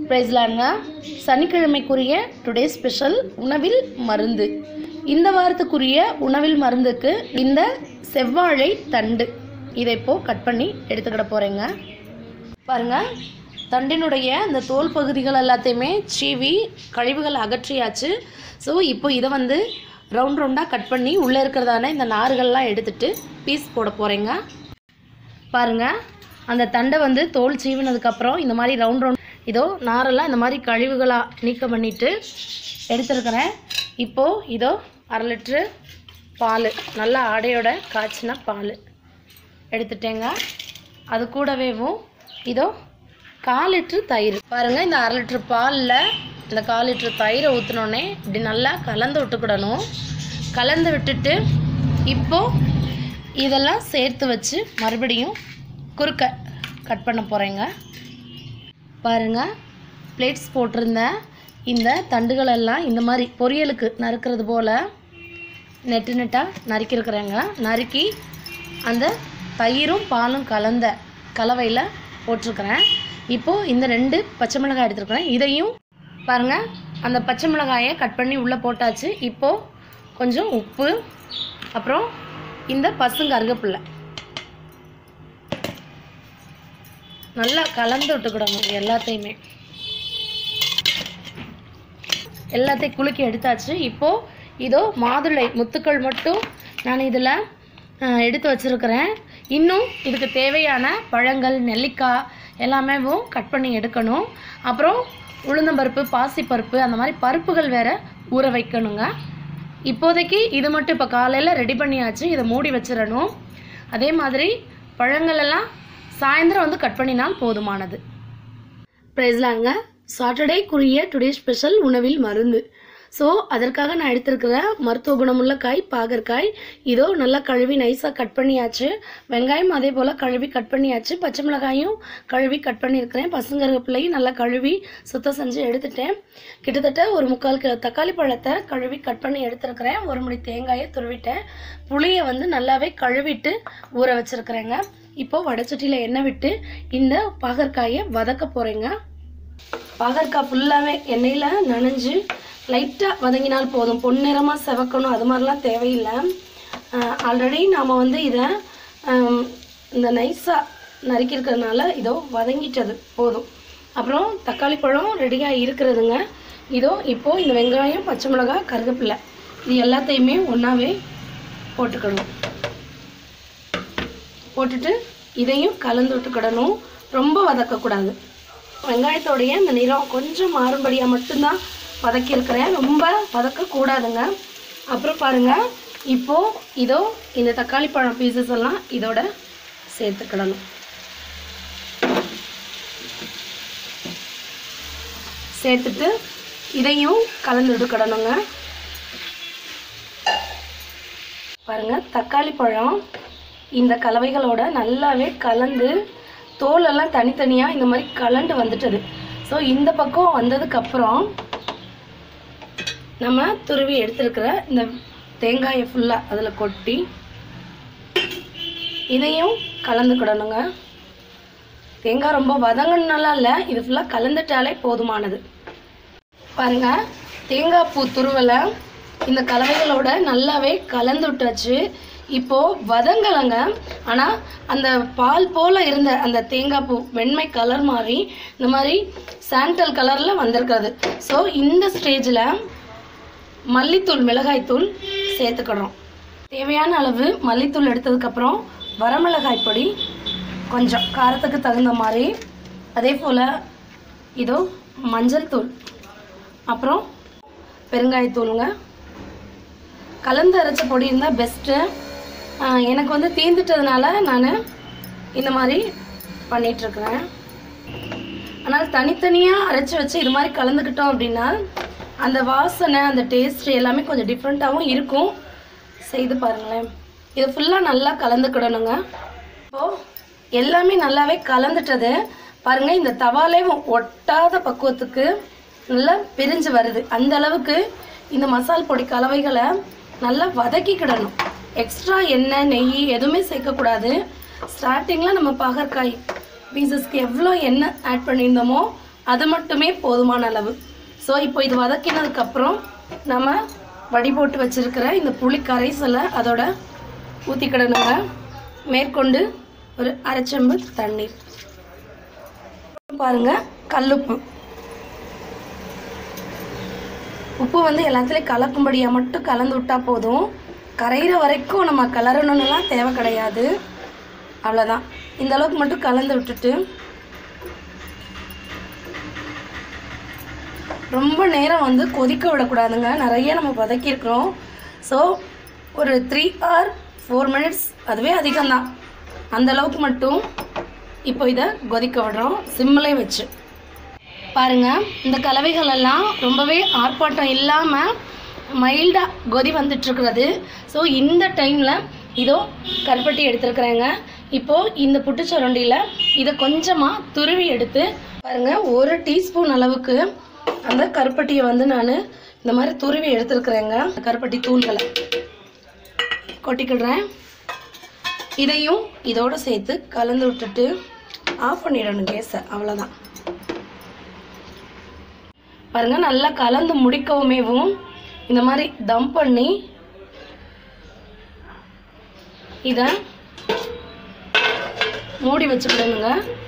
பிரைஸ்லாங்க சனிக்கிழமைக்குரிய today special உணவில் மருந்து இந்த வாரத்துக்குரிய உணவில் மருந்துக்கு இந்த செவ்வாழை தண்டு இதை இப்போ கட் பண்ணி எடுத்துக்கிட போகிறேங்க பாருங்க தண்டினுடைய இந்த தோல் பகுதிகள் எல்லாத்தையுமே சீவி கழிவுகள் அகற்றியாச்சு ஸோ இப்போ இதை வந்து ரவுண்ட் ரவுண்டாக கட் பண்ணி உள்ளே இருக்கிறதான இந்த நார்கள்லாம் எடுத்துட்டு பீஸ் போட போகிறேங்க பாருங்க அந்த தண்டை வந்து தோல் சீவினதுக்கப்புறம் இந்த மாதிரி ரவுண்ட் ரவுண்ட் இதோ நாரெல்லாம் இந்த மாதிரி கழிவுகளாக நீக்கம் பண்ணிட்டு எடுத்துருக்கிறேன் இப்போது இதோ அரை லிட்ரு பால் நல்லா ஆடையோட காய்ச்சின பால் எடுத்துட்டேங்க அது கூடவேவும் இதோ கால் லிட்ரு தயிர் பாருங்கள் இந்த அரை லிட்ரு பாலில் இந்த கால் லிட்ரு தயிரை ஊற்றினோடனே இப்படி நல்லா கலந்து விட்டுக்கிடணும் கலந்து விட்டுட்டு இப்போது இதெல்லாம் சேர்த்து வச்சு மறுபடியும் குறுக்க கட் பண்ண போகிறேங்க பாருங்கள் பிளேட்ஸ் போட்டிருந்தேன் இந்த தண்டுகளெல்லாம் இந்த மாதிரி பொரியலுக்கு நறுக்கிறது போல் நெட்டு நெட்டாக நறுக்கியிருக்கிறேங்க நறுக்கி அந்த தயிரும் பாலும் கலந்த கலவையில் போட்டிருக்கிறேன் இப்போது இந்த ரெண்டு பச்சை மிளகாய் எடுத்துருக்கிறேன் இதையும் பாருங்கள் அந்த பச்சை மிளகாயை கட் பண்ணி உள்ளே போட்டாச்சு இப்போது கொஞ்சம் உப்பு அப்புறம் இந்த பசுங்கருகப்பில்லை நல்லா கலந்து விட்டுக்கிடணும் இது எல்லாத்தையுமே எல்லாத்தையும் குலுக்கி எடுத்தாச்சு இப்போது இதோ மாதுளை முத்துக்கள் மட்டும் நான் இதில் எடுத்து வச்சுருக்கிறேன் இன்னும் இதுக்கு தேவையான பழங்கள் நெல்லிக்காய் எல்லாமே கட் பண்ணி எடுக்கணும் அப்புறம் உளுந்தம்பருப்பு பாசிப்பருப்பு அந்த மாதிரி பருப்புகள் வேறு ஊற வைக்கணுங்க இப்போதைக்கு இது மட்டும் இப்போ காலையில் ரெடி பண்ணியாச்சு இதை மூடி வச்சிடணும் அதே மாதிரி பழங்கள் எல்லாம் சாயந்தரம் வந்து கட் பண்ணினால் போதுமானது ப்ரைஸ்லாங்க சாட்டர்டேக்குரிய டுடே ஸ்பெஷல் உணவில் மருந்து ஸோ அதற்காக நான் எடுத்திருக்கிற மருத்துவ குணமுள்ள காய் பாகற்காய் இதோ நல்லா கழுவி நைஸாக கட் பண்ணியாச்சு வெங்காயம் அதே போல் கழுவி கட் பண்ணியாச்சு பச்சை மிளகாயும் கழுவி கட் பண்ணியிருக்கிறேன் பசுங்கருவேப்பிலையும் நல்லா கழுவி சுத்தம் செஞ்சு எடுத்துட்டேன் கிட்டத்தட்ட ஒரு முக்கால் கிலோ தக்காளி பழத்தை கழுவி கட் பண்ணி எடுத்துருக்கிறேன் ஒரு முடி தேங்காயை துருவிட்டேன் புளியை வந்து நல்லாவே கழுவிட்டு ஊற வச்சுருக்கிறேங்க இப்போது வடச்சட்டியில் எண்ணெய் விட்டு இந்த பாகற்காயை வதக்க போகிறேங்க பாகற்காய் ஃபுல்லாகவே எண்ணெயில் நனைஞ்சு லைட்டாக வதங்கினால் போதும் பொன்னிறமாக செவக்கணும் அது மாதிரிலாம் தேவையில்லை ஆல்ரெடி நாம் வந்து இதை ஆம், இந்த நைஸாக நறுக்கியிருக்கிறதுனால இதோ வதங்கிட்டது போதும் அப்புறம் தக்காளி பழம் ரெடியாக இருக்கிறதுங்க இதோ இப்போது இந்த வெங்காயம் பச்சை மிளகாய் கருவேப்பிலை இது எல்லாத்தையுமே ஒன்றாவே போட்டுக்கணும் போட்டுட்டு இதையும் கலந்து விட்டுக்கிடணும் ரொம்ப வதக்கக்கூடாது வெங்காயத்தோடைய இந்த நிறம் கொஞ்சம் மாறும்படியாக மட்டும்தான் வதக்கியிருக்கிறேன் ரொம்ப வதக்கக்கூடாதுங்க அப்புறம் பாருங்கள் இப்போது இதோ இந்த தக்காளி பழம் பீசஸ் எல்லாம் இதோட சேர்த்துக்கிடணும் சேர்த்துட்டு இதையும் கலந்து விட்டுக்கிடணுங்க பாருங்க தக்காளி பழம் இந்த கலவைகளோட நல்லாவே கலந்து தோலெல்லாம் தனித்தனியாக இந்த மாதிரி கலண்டு வந்துட்டது ஸோ இந்த பக்கம் வந்ததுக்கப்புறம் நம்ம துருவி எடுத்துருக்கிற இந்த தேங்காயை ஃபுல்லாக அதில் கொட்டி இதையும் கலந்துக்கிடணுங்க தேங்காய் ரொம்ப வதங்கணுனாலாம் இல்லை இது ஃபுல்லாக கலந்துட்டாலே போதுமானது பாருங்க தேங்காய் பூ துருவலை இந்த கலவைகளோட நல்லாவே கலந்து விட்டாச்சு இப்போ வதங்கலைங்க ஆனால் அந்த பால் போல இருந்த அந்த தேங்காய் பூ வெண்மை கலர் மாதிரி இந்த மாதிரி சாண்டல் கலரில் வந்திருக்கிறது ஸோ இந்த ஸ்டேஜில் மல்லித்தூள் மிளகாய்த்தூள் சேர்த்துக்கணும் தேவையான அளவு மல்லித்தூள் எடுத்ததுக்கப்புறம் வரமிளகாய் பொடி கொஞ்சம் காரத்துக்கு தகுந்த மாதிரி அதே போல் இதோ மஞ்சள் தூள் அப்புறம் பெருங்காயத்தூளுங்க கலந்து அரைச்ச பொடி இருந்தால் பெஸ்ட்டு எனக்கு வந்து தீர்ந்துட்டதுனால நான் இந்த மாதிரி பண்ணிகிட்ருக்குறேன் ஆனால் தனித்தனியாக அரைச்சி வச்சு இது மாதிரி கலந்துக்கிட்டோம் அப்படின்னா அந்த வாசனை அந்த டேஸ்ட் எல்லாமே கொஞ்சம் டிஃப்ரெண்ட்டாகவும் இருக்கும் செய்து பாருங்களேன் இது ஃபுல்லாக நல்லா கலந்துக்கிடணுங்க இப்போது எல்லாமே நல்லாவே கலந்துட்டது பாருங்கள் இந்த தவாலே ஒட்டாத பக்குவத்துக்கு நல்லா பிரிஞ்சு வருது அந்த அளவுக்கு இந்த மசால் பொடி கலவைகளை நல்லா வதக்கிக்கிடணும் எக்ஸ்ட்ரா எண்ணெய் நெய் எதுவுமே சேர்க்கக்கூடாது ஸ்டார்டிங்கில் நம்ம பாகற்காய் பீசஸ்க்கு எவ்வளோ எண்ணெய் ஆட் பண்ணியிருந்தோமோ அது மட்டுமே போதுமான அளவு ஸோ இப்போ இது வதக்கினதுக்கப்புறம் நம்ம வடி போட்டு வச்சிருக்கிற இந்த புளி கரைசலை அதோட ஊற்றிக்கிடணுங்க மேற்கொண்டு ஒரு அரைச்சம்பு தண்ணீர் பாருங்க கல்லுப்பு உப்பு வந்து எல்லாத்துலேயும் கலக்கும்படியாக மட்டும் கலந்து விட்டா போதும் கரையிற வரைக்கும் நம்ம கலரணும்னுலாம் தேவை கிடையாது அவ்வளோதான் இந்த அளவுக்கு மட்டும் கலந்து விட்டுட்டு ரொம்ப நேரம் வந்து கொதிக்க விடக்கூடாதுங்க நிறைய நம்ம வதக்கியிருக்கிறோம் ஸோ ஒரு த்ரீ ஆர் ஃபோர் மினிட்ஸ் அதுவே அதிகம்தான் அந்த அளவுக்கு மட்டும் இப்போ இதை கொதிக்க விடுறோம் சிம்மிலே வச்சு பாருங்க இந்த கலவைகள் எல்லாம் ரொம்பவே ஆர்ப்பாட்டம் இல்லாமல் மைல்டாக கொதி வந்துட்டுருக்கிறது ஸோ இந்த டைமில் இதோ கருப்பட்டி எடுத்துருக்குறேங்க இப்போது இந்த புட்டுச்சொரண்டியில் இதை கொஞ்சமாக துருவி எடுத்து பாருங்கள் ஒரு டீஸ்பூன் அளவுக்கு அந்த கருப்பட்டியை வந்து நான் இந்த மாதிரி துருவி எடுத்துருக்குறேங்க கருப்பட்டி தூள்களை கொட்டிக்கிடுறேன் இதையும் இதோட சேர்த்து கலந்து விட்டுட்டு ஆஃப் பண்ணிடணும் கேஸை அவ்வளோதான் பாருங்க நல்லா கலந்து முடிக்கவுமேவும் இந்த மாதிரி தம் பண்ணி இதை மூடி வச்சுக்கிடணுங்க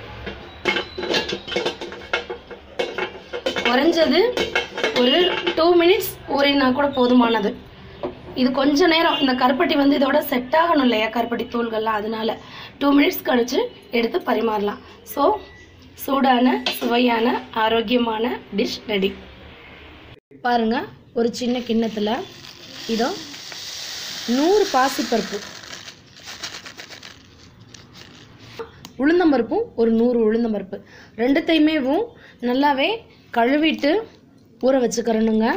குறைஞ்சது ஒரு டூ மினிட்ஸ் ஊறினா கூட போதுமானது இது கொஞ்ச நேரம் இந்த கருப்பட்டி வந்து இதோட செட் ஆகணும் இல்லையா கருப்பட்டி தூள்கள்லாம் அதனால டூ மினிட்ஸ் கழிச்சு எடுத்து பரிமாறலாம் ஸோ சூடான சுவையான ஆரோக்கியமான டிஷ் ரெடி பாருங்க ஒரு சின்ன கிண்ணத்தில் இதோ நூறு பாசிப்பருப்பு உளுந்தம்பருப்பும் ஒரு நூறு உளுந்தம்பருப்பு ரெண்டுத்தையுமேவும் நல்லாவே கழுவிட்டு ஊற வச்சுக்கிறணுங்க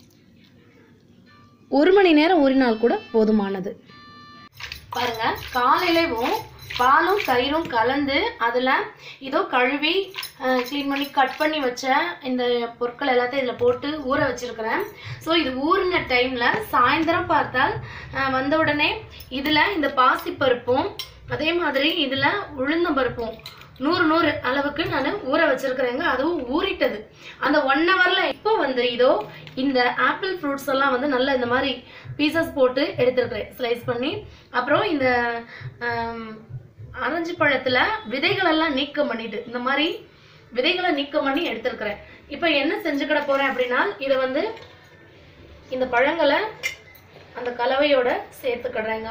ஒரு மணி நேரம் ஊறினால் கூட போதுமானது பாருங்க காலையிலவும் பாலும் தயிரும் கலந்து அதில் இதோ கழுவி க்ளீன் பண்ணி கட் பண்ணி வச்ச இந்த பொருட்கள் எல்லாத்தையும் இதில் போட்டு ஊற வச்சிருக்கிறேன் ஸோ இது ஊறின டைமில் சாயந்தரம் பார்த்தால் அஹ், வந்த உடனே இதில் இந்த பாசிப்பருப்பும் அதே மாதிரி இதில் உளுந்தம்பருப்பும் நூறு நூறு அளவுக்கு நான் ஊற வச்சிருக்கிறேங்க அதுவும் ஊறிட்டது அந்த ஒன் ஹவரில் இப்போ வந்து இதோ இந்த ஆப்பிள் ஃப்ரூட்ஸ் எல்லாம் வந்து நல்லா இந்த மாதிரி பீசஸ் போட்டு எடுத்துருக்கிறேன் ஸ்லைஸ் பண்ணி அப்புறம் இந்த ஆம், ஆரஞ்சு பழத்தில் விதைகளெல்லாம் நீக்கம் பண்ணிட்டு இந்த மாதிரி விதைகளை நீக்கம் பண்ணி எடுத்துருக்கிறேன் இப்போ என்ன செஞ்சுக்கிட போகிறேன் அப்படின்னா இதை வந்து இந்த பழங்களை அந்த கலவையோட சேர்த்துக்கிடுறேங்க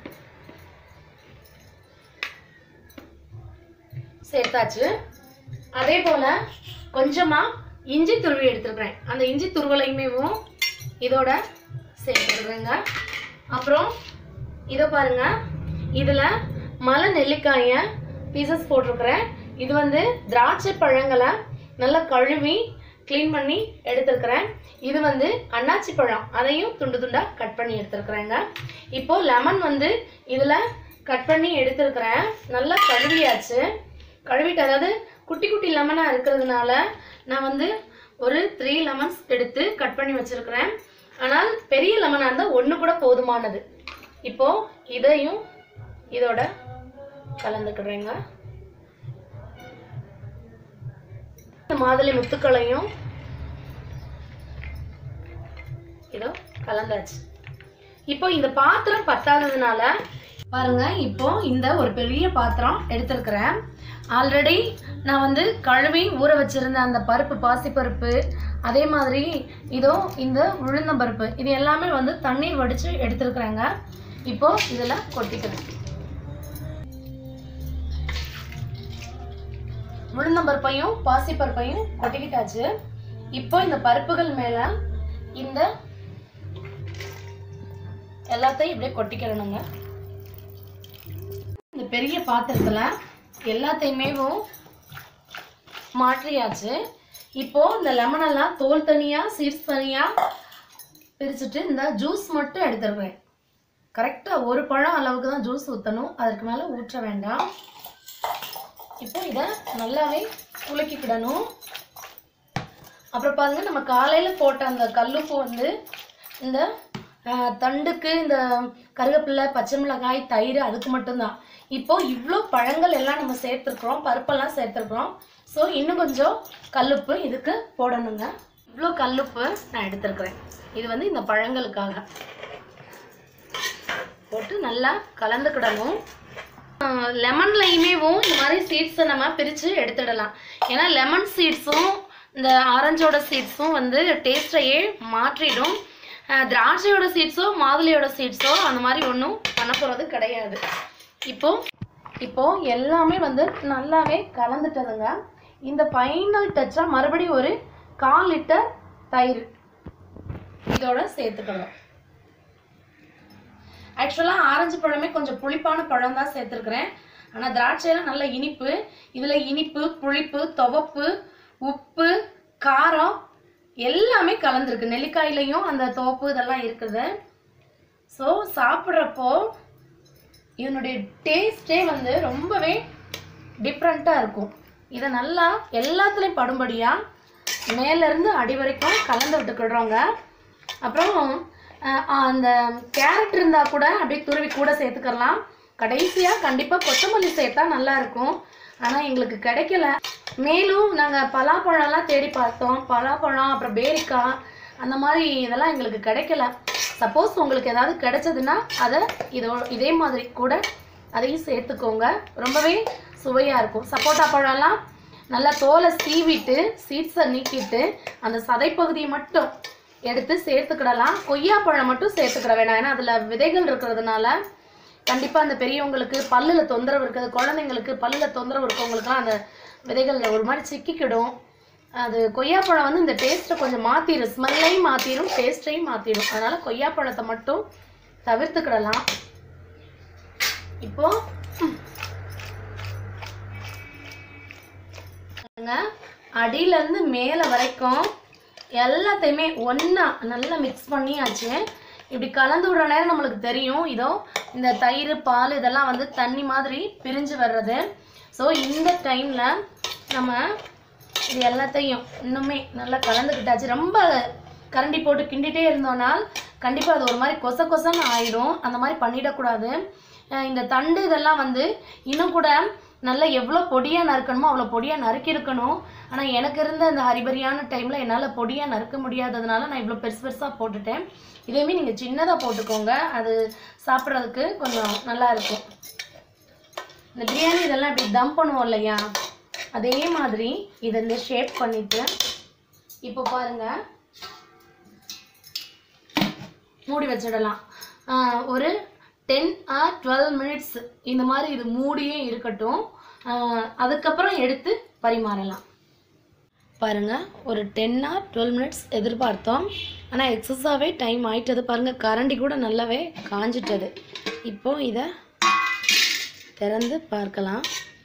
சேர்த்தாச்சு அதே போல் கொஞ்சமாக இஞ்சி துருவி எடுத்துருக்கிறேன் அந்த இஞ்சி துருவலையுமேவும் இதோட சேர்த்துக்கிறேங்க அப்புறம் இதை பாருங்க இதில் மலை நெல்லிக்காயை பீசஸ் போட்டிருக்கிறேன் இது வந்து திராட்சை பழங்களை நல்லா கழுவி க்ளீன் பண்ணி எடுத்திருக்கிறேன் இது வந்து அன்னாச்சி பழம் அதையும் துண்டு துண்டாக கட் பண்ணி எடுத்திருக்கிறேங்க இப்போ லெமன் வந்து இதில் கட் பண்ணி எடுத்திருக்கிறேன் நல்லா கழுவியாச்சு கழுவிட்டு அதாவது குட்டி குட்டி லெமனாக இருக்கிறதுனால நான் வந்து ஒரு த்ரீ லெமன்ஸ் எடுத்து கட் பண்ணி வச்சிருக்கிறேன் ஆனால் பெரிய லெமனாக இருந்தால் ஒன்று கூட போதுமானது இப்போ இதையும் இதோட கலந்துக்கிடுறேங்க இந்த மாதுளை முத்துக்களையும் இதோ கலந்தாச்சு இப்போ இந்த பாத்திரம் பத்தாததுனால பாருங்க இப்போ இந்த ஒரு பெரிய பாத்திரம் எடுத்திருக்கிறேன் ஆல்ரெடி நான் வந்து கழுவி ஊற வச்சிருந்த அந்த பருப்பு பாசிப்பருப்பு அதே மாதிரி இதோ இந்த உளுந்தம்பருப்பு இது எல்லாமே வந்து தண்ணீர் வடித்து எடுத்துருக்குறேங்க இப்போ இதில் கொட்டிக்கிறேன் உளுந்தம்பருப்பையும் பாசிப்பருப்பையும் கொட்டிக்கிட்டாச்சு இப்போ இந்த பருப்புகள் மேலே இந்த எல்லாத்தையும் இப்படியே கொட்டிக்கிறணுங்க இந்த பெரிய பாத்திரத்தில் எல்லாத்தையுமேவும் மாற்றியாச்சு இப்போ இந்த லெமனெல்லாம் தோல் தனியாக சீட்ஸ் தனியாக பிரிச்சுட்டு இந்த ஜூஸ் மட்டும் எடுத்துருவேன் கரெக்டாக ஒரு பழம் அளவுக்கு தான் ஜூஸ் ஊற்றணும் அதற்கு மேலே ஊற்ற வேண்டாம் இப்போ இதை நல்லாவே குலுக்கிக்கிடணும் அப்புறம் பாருங்க நம்ம காலையில் போட்ட அந்த கல்லுப்பு வந்து இந்த ஆஹ், தண்டுக்கு இந்த கருவேப்பிலை பச்சை மிளகாய் தயிர் அதுக்கு மட்டும்தான் இப்போ இவ்வளோ பழங்கள் எல்லாம் நம்ம சேர்த்துருக்குறோம் பருப்பெல்லாம் சேர்த்துருக்குறோம் ஸோ இன்னும் கொஞ்சம் கல்லுப்பு இதுக்கு போடணுங்க இவ்வளோ கல்லுப்பு நான் எடுத்துருக்கிறேன் இது வந்து இந்த பழங்களுக்காக போட்டு நல்லா கலந்துக்கிடணும் லெமன்லையுமேவும் இந்த மாதிரி சீட்ஸை நம்ம பிரித்து எடுத்துடலாம் ஏன்னா லெமன் சீட்ஸும் இந்த ஆரஞ்சோட சீட்ஸும் வந்து டேஸ்ட்டையே மாற்றிடும் அஹ் திராட்சையோட சீட்ஸோ மாதுளையோட சீட்ஸோ அந்த மாதிரி ஒன்றும் பண்ண போகிறது கிடையாது இப்போ இப்போ எல்லாமே வந்து நல்லாவே கலந்துட்டதுங்க இந்த ஃபைனல் டச்சாக மறுபடியும் ஒரு கால் லிட்டர் தயிர் இதோட சேர்த்துக்கணும் ஆக்சுவலாக ஆரஞ்சு பழமே கொஞ்சம் புளிப்பான பழம் தான் சேர்த்துருக்குறேன் ஆனால் திராட்சையெல்லாம் நல்ல இனிப்பு இதில் இனிப்பு புளிப்பு துவப்பு உப்பு காரம் எல்லாமே கலந்துருக்கு நெல்லிக்காயிலையும் அந்த துவப்பு இதெல்லாம் இருக்குது ஸோ சாப்பிட்றப்போ இதனுடைய டேஸ்டே வந்து ரொம்பவே டிஃப்ரெண்ட்டாக இருக்கும் இதை நல்லா எல்லாத்துலேயும் படும்படியாக மேலேருந்து அடி வரைக்கும் கலந்து விட்டுக்கிடுறோங்க அப்புறம் அஹ், அந்த கேரட் இருந்தால் கூட அப்படியே துருவி கூட சேர்த்துக்கலாம் கடைசியாக கண்டிப்பாக கொத்தமல்லி சேர்த்தா நல்லா இருக்கும் ஆனால் எங்களுக்கு கிடைக்கல மேலும் நாங்கள் பலாப்பழம்லாம் தேடி பார்த்தோம் பலாப்பழம் அப்புறம் பேரிக்காய் அந்த மாதிரி இதெல்லாம் எங்களுக்கு கிடைக்கல சப்போஸ் உங்களுக்கு ஏதாவது கிடைச்சதுன்னா அதை இதோ இதே மாதிரி கூட அதையும் சேர்த்துக்கோங்க ரொம்பவே சுவையாக இருக்கும் சப்போட்டா பழம்லாம் நல்லா தோலை சீவிட்டு சீட்ஸை நீக்கிட்டு அந்த சதைப்பகுதியை மட்டும் எடுத்து சேர்த்துக்கிடலாம் கொய்யாப்பழம் மட்டும் சேர்த்துக்கிட வேணாம் ஏன்னா அதில் விதைகள் இருக்கிறதுனால கண்டிப்பாக அந்த பெரியவங்களுக்கு பல்லில் தொந்தரவு இருக்குது குழந்தைங்களுக்கு பல்லில் தொந்தரவு இருக்கவங்களுக்குலாம் அந்த விதைகளில் ஒரு மாதிரி சிக்கிக்கிடும் அது கொய்யாப்பழம் வந்து இந்த டேஸ்ட்டை கொஞ்சம் மாற்றிடும் ஸ்மெல்லையும் மாற்றிடும் டேஸ்ட்டையும் மாற்றிடும் அதனால் கொய்யாப்பழத்தை மட்டும் தவிர்த்துக்கிடலாம் இப்போ பாருங்க, அடியிலேருந்து மேலே வரைக்கும் எல்லாத்தையுமே ஒன்றா நல்லா மிக்ஸ் பண்ணியாச்சு இப்படி கலந்து விடுற நேரம் நம்மளுக்கு தெரியும் இதோ இந்த தயிர் பால் இதெல்லாம் வந்து தண்ணி மாதிரி பிரிஞ்சு வர்றது ஸோ இந்த டைமில் நம்ம இது எல்லாத்தையும் இன்னுமே நல்லா கலந்துக்கிட்டாச்சு ரொம்ப கரண்டி போட்டு கிண்டிகிட்டே இருந்தோம்னால் கண்டிப்பாக அது ஒரு மாதிரி கொச கொசன்னு ஆயிடும் அந்த மாதிரி பண்ணிடக்கூடாது அஹ் இந்த தண்டு இதெல்லாம் வந்து இன்னும் கூட நல்லா எவ்வளோ பொடியாக நறுக்கணுமோ அவ்வளோ பொடியாக நறுக்கியிருக்கணும் ஆனால் எனக்கு இருந்த இந்த ஹரிபரியான டைமில் என்னால் பொடியாக நறுக்க முடியாததுனால நான் இவ்வளோ பெருசு பெருசாக போட்டுட்டேன் இதேமே நீங்கள் சின்னதாக போட்டுக்கோங்க அது சாப்பிட்றதுக்கு கொஞ்சம் நல்லா இருக்கும் இந்த பிரியாணி இதெல்லாம் இப்படி தம் பண்ணுவோம் இல்லையா அதே மாதிரி இதை இந்த ஷேப் பண்ணிட்டு இப்போ பாருங்க மூடி வச்சிடலாம் ஆஹ் ஒரு டென் ஆர் டுவெல் மினிட்ஸ் இந்த மாதிரி இது மூடியே இருக்கட்டும் ஆஹ் அதுக்கப்புறம் எடுத்து பரிமாறலாம் பாருங்க ஒரு டென் ஆர் டுவெல் மினிட்ஸ் எதிர்பார்த்தோம் ஆனால் எக்ஸஸாகவே டைம் ஆயிட்டது பாருங்க கரண்டி கூட நல்லாவே காஞ்சிட்டது இப்போ இதை திறந்து பார்க்கலாம்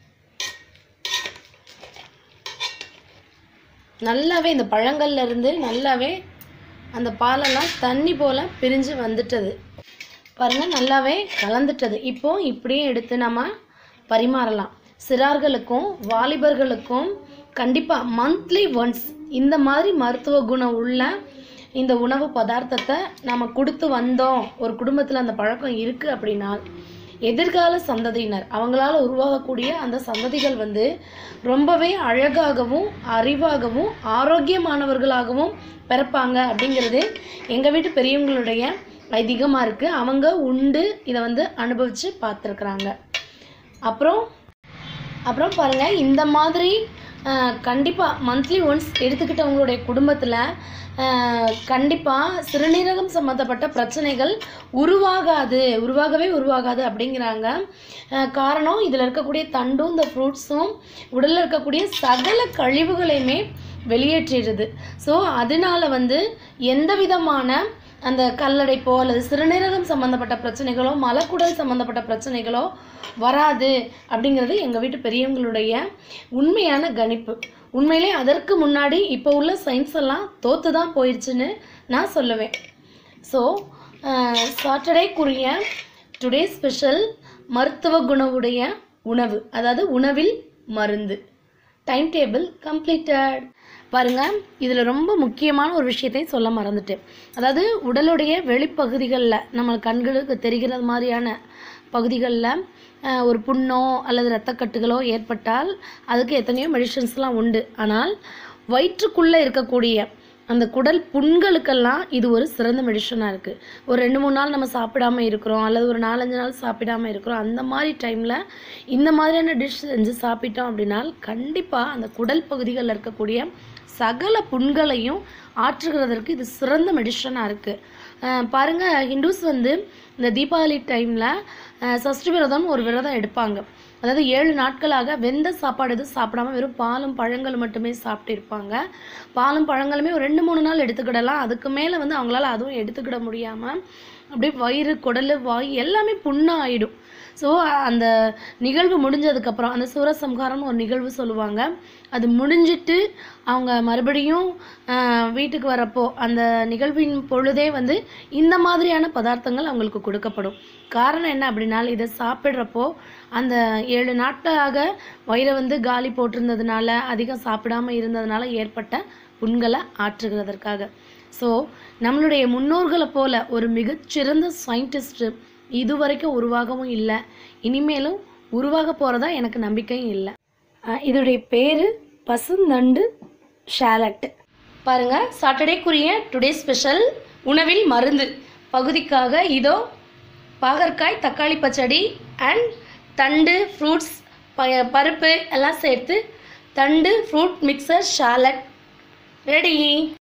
நல்லாவே இந்த பழங்கள்ல இருந்து நல்லாவே அந்த பாலெல்லாம் தண்ணி போல பிரிஞ்சு வந்துட்டது பாருங்க நல்லாவே கலந்துட்டது இப்போ இப்படியே எடுத்து நம்ம பரிமாறலாம் சிறார்களுக்கும் வாலிபர்களுக்கும் கண்டிப்பாக மந்த்லி ஒன்ஸ் இந்த மாதிரி மருத்துவ குணம் உள்ள இந்த உணவு பதார்த்தத்தை நம்ம கொடுத்து வந்தோம் ஒரு குடும்பத்தில் அந்த பழக்கம் இருக்குது அப்படின்னா எதிர்கால சந்ததியினர் அவங்களால உருவாகக்கூடிய அந்த சந்ததிகள் வந்து ரொம்பவே அழகாகவும் அறிவாகவும் ஆரோக்கியமானவர்களாகவும் பிறப்பாங்க அப்படிங்கிறது எங்கள் வீட்டு பெரியவங்களுடைய ஐதீகமாக இருக்குது அவங்க உண்டு இதை வந்து அனுபவித்து பார்த்துருக்குறாங்க அப்புறம் அப்புறம் பாருங்கள் இந்த மாதிரி கண்டிப்பாக மந்த்லி ஒன்ஸ் எடுத்துக்கிட்டவங்களுடைய குடும்பத்தில் கண்டிப்பாக சிறுநீரகம் சம்மந்தப்பட்ட பிரச்சனைகள் உருவாகாது உருவாகவே உருவாகாது அப்படிங்கிறாங்க அஹ், காரணம் இதில் இருக்கக்கூடிய தண்டும் இந்த ஃப்ரூட்ஸும் உடலில் இருக்கக்கூடிய சகல கழிவுகளையுமே வெளியேற்றிடுது ஸோ அதனால வந்து எந்த விதமான அந்த கல்லடைப்போ அல்லது சிறுநீரகம் சம்மந்தப்பட்ட பிரச்சனைகளோ மலக்குடல் சம்மந்தப்பட்ட பிரச்சனைகளோ வராது அப்படிங்கிறது எங்கள் வீட்டு பெரியவங்களுடைய உண்மையான கணிப்பு உண்மையிலே அதற்கு முன்னாடி இப்போ உள்ள சயின்ஸ் எல்லாம் தோத்து தான் போயிடுச்சுன்னு நான் சொல்லுவேன் ஸோ சாட்டர்டேக்குரிய டுடே ஸ்பெஷல் மருத்துவ குணவுடைய உணவு அதாவது உணவில் மருந்து டைம் டேபிள் கம்ப்ளீட்டட் பாருங்க இதில் ரொம்ப முக்கியமான ஒரு விஷயத்தையும் சொல்ல மறந்துட்டேன் அதாவது உடலுடைய வெளிப்பகுதிகளில் நம்ம கண்களுக்கு தெரிகிறது மாதிரியான பகுதிகளில் ஒரு புண்ணோ அல்லது இரத்தக்கட்டுகளோ ஏற்பட்டால் அதுக்கு எத்தனையோ மெடிசன்ஸ்லாம் உண்டு ஆனால் வயிற்றுக்குள்ளே இருக்கக்கூடிய அந்த குடல் புண்களுக்கெல்லாம் இது ஒரு சிறந்த மெடிசனாக இருக்குது ஒரு ரெண்டு மூணு நாள் நம்ம சாப்பிடாம இருக்கிறோம் அல்லது ஒரு நாலஞ்சு நாள் சாப்பிடாம இருக்கிறோம் அந்த மாதிரி டைமில் இந்த மாதிரியான டிஷ் செஞ்சு சாப்பிட்டோம் அப்படின்னா கண்டிப்பாக அந்த குடல் பகுதிகளில் இருக்கக்கூடிய சகல புண்களையும் ஆற்றுகிறதற்கு இது சிறந்த மெடிசனாக இருக்குது பாருங்கள் ஹிந்துஸ் வந்து இந்த தீபாவளி டைமில் சஷ்டி விரதம் ஒரு விரதம் எடுப்பாங்க அதாவது ஏழு நாட்களாக வெந்த சாப்பாடு எதுவும் சாப்பிடாம வெறும் பாலும் பழங்கள் மட்டுமே சாப்பிட்டு இருப்பாங்க பாலும் பழங்களுமே ஒரு ரெண்டு மூணு நாள் எடுத்துக்கிடலாம் அதுக்கு மேலே வந்து அவங்களால அதுவும் எடுத்துக்கிட முடியாமல் அப்படியே வயிறு குடல் வாய் எல்லாமே புண்ணாயிடும் ஸோ அந்த நிகழ்வு முடிஞ்சதுக்கப்புறம் அந்த சூரசம்ஹாரம்னு ஒரு நிகழ்வு சொல்லுவாங்க அது முடிஞ்சிட்டு அவங்க மறுபடியும் ஆஹ், வீட்டுக்கு வரப்போ அந்த நிகழ்வின் பொழுதே வந்து இந்த மாதிரியான பதார்த்தங்கள் அவங்களுக்கு கொடுக்கப்படும் காரணம் என்ன அப்படின்னா இதை சாப்பிட்றப்போ அந்த ஏழு நாட்களாக வயிறை வந்து காலி போட்டிருந்ததுனால அதிகம் சாப்பிடாம இருந்ததுனால ஏற்பட்ட புண்களை ஆற்றுகிறதற்காக ஸோ நம்மளுடைய முன்னோர்களை போல ஒரு மிகச்சிறந்த சயின்டிஸ்ட்டு இதுவரைக்கும் உருவாகவும் இல்லை இனிமேலும் உருவாக போகிறதா எனக்கு நம்பிக்கையும் இல்லை அஹ் இதோடைய பேர் பசுந்தண்டு ஷேலட் பாருங்க சாட்டர்டேக்குரிய டுடே ஸ்பெஷல் உணவில் மருந்து பகுதிக்காக இதோ பாகற்காய் தக்காளி பச்சடி அண்ட் தண்டு ஃப்ரூட்ஸ் ப பருப்பு எல்லாம் சேர்த்து தண்டு ஃப்ரூட் மிக்சர் ஷாலட் ரெடி